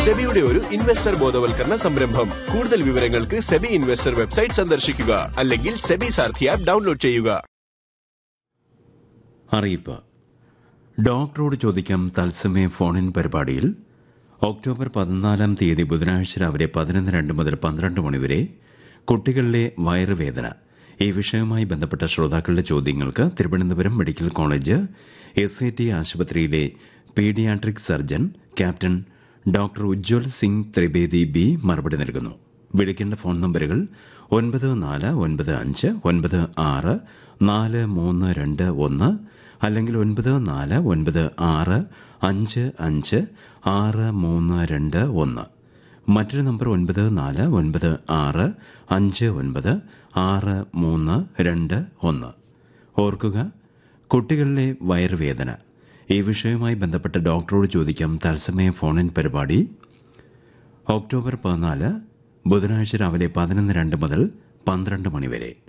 സെബിയുടെ ഒരു ഇൻവെസ്റ്റർ ബോധവൽക്കരണ സംരംഭം കൂടുതൽ വിവരങ്ങൾക്ക് സെബി ഇൻവെസ്റ്റർ വെബ്സൈറ്റ് സന്ദർശിക്കുക അല്ലെങ്കിൽ സെബി സാർഥി ആപ്പ് ഡൗൺലോഡ് ചെയ്യുക അറിയിപ്പ് ഡോക്ടറോട് ചോദിക്കാം തത്സമയ ഫോണിൻ പരിപാടിയിൽ ഒക്ടോബർ പതിനാലാം തീയതി ബുധനാഴ്ച രാവിലെ പതിനൊന്ന് രണ്ട് മുതൽ പന്ത്രണ്ട് മണിവരെ കുട്ടികളിലെ വയറുവേദന ഈ വിഷയവുമായി ബന്ധപ്പെട്ട ശ്രോതാക്കളുടെ ചോദ്യങ്ങൾക്ക് Thiruvananthapuram medical college S I T ആശുപത്രിയിലെ paediatric surgeon captain doctor Ujjwal Singh Trivedi B മറുപടി നൽകുന്നു വിളിക്കേണ്ട ഫോൺ നമ്പറുകൾ ഒൻപത് നാല് ഒൻപത് അഞ്ച് ഒൻപത് ആറ് നാല് മൂന്ന് രണ്ട് ഒന്ന് അല്ലെങ്കിൽ ഒൻപത് നാല് ഒൻപത് ആറ് അഞ്ച് അഞ്ച് ആറ് മൂന്ന് രണ്ട് ഒന്ന് മറ്റൊരു നമ്പർ ഒൻപത് നാല് ഒൻപത് ആറ് അഞ്ച് ഒൻപത് ആറ് മൂന്ന് രണ്ട് ഒന്ന് ഓർക്കുക കുട്ടികളിലെ വയറുവേദന ഈ വിഷയവുമായി ബന്ധപ്പെട്ട ഡോക്ടറോട് ചോദിക്കാം തത്സമയ ഫോണിൻ പരിപാടി ഒക്ടോബർ പതിനാല് ബുധനാഴ്ച രാവിലെ പതിനൊന്ന് രണ്ട് മുതൽ പന്ത്രണ്ട് മണിവരെ